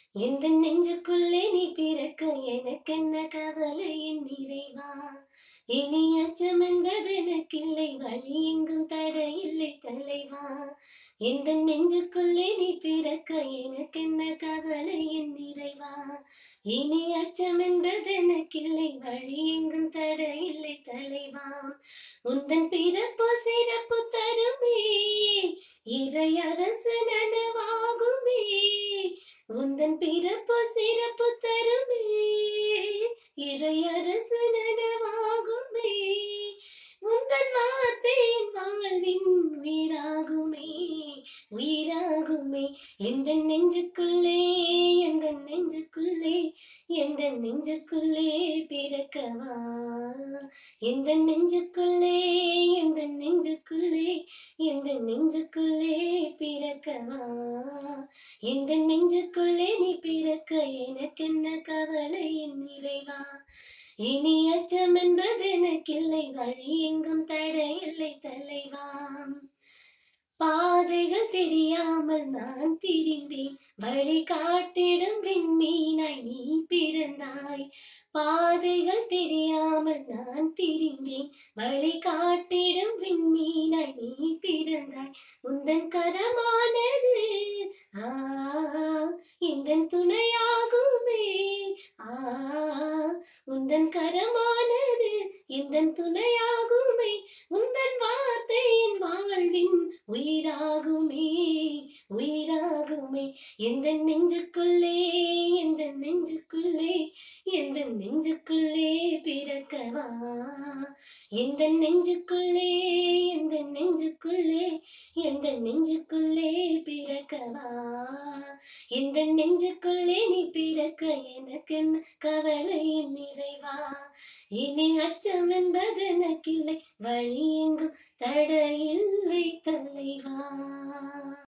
இந்த நெஞ்சுக்குள்ளே நீ பிறக்க எனக்கென்ன கவலை என் நிறைவா இனி அச்சம் என்பது எனக்கில்லை வழி எங்கும் தடையில்லை தலைவா இந்த நெஞ்சுக்குள்ளே நீ பிறக்க எனக்கென்ன கவலை என் நிறைவா இனி அச்சம் என்பது எனக்கில்லை வழி எங்கும் தடையில்லை தலைவா உந்தன் பிறப்பு சிறப்பு தருமே இறையரசு நனவாகுமே உந்தன் பிறப்பு சிறப்பு தருமே இறையரசு நனவாகுமே உந்தன் வார்த்தையின் வாழ்வின் உயிராகுமே உயிராகுமே எந்த நெஞ்சுக்குள்ளே எந்த நெஞ்சுக்குள்ளே எந்த நெஞ்சுக்குள்ளே பிறக்கவா எந்த நெஞ்சுக்குள்ளே எந்த நெஞ்சுக்குள்ளே எந்த நெஞ்சுக்குள்ளே பிறக்கவா எந்த நெஞ்சுக்குள்ளே நீ பிறக்க எனக்கென்ன கவலை என் நிறைவா இனி அச்சம் என்பது எனக்கில்லை வழி எங்கும் தடையில்லை தலைவா பாதைகள் தெரியாமல் நான் திரிந்தேன் வழி காட்டிடும் விண்மீனாய் நீ பிறந்தாய் பாதைகள் தெரியாமல் நான் திரிந்தேன் வழி காட்டிடும் விண்மீனாய் நீ பிறந்தாய் உந்தன் கரமானது ஆ எந்தன் துணையாகுமே ஆ உந்தன் கரமானது எந்தன் துணையாகுமே உந்தன் வார்த்தை என் வாழ்வின் உயிராகுமே உயிராகுமே எந்த நெஞ்சுக்குள்ளே எந்த நெஞ்சுக்குள்ளே எந்த நெஞ்சுக்குள்ளே பிறக்கவா எந்த நெஞ்சுக்குள்ளே எந்த நெஞ்சுக்குள்ளே எந்த நெஞ்சுக்குள்ளே பிறக்கவா எந்த நெஞ்சுக்குள்ளே நீ பிறக்க எனக்கு என்ன கவலை என் நிறைவா இனி அச்சம் என்பது எனக்கில்லை வழி எங்கும் தடையில்லை தலைவா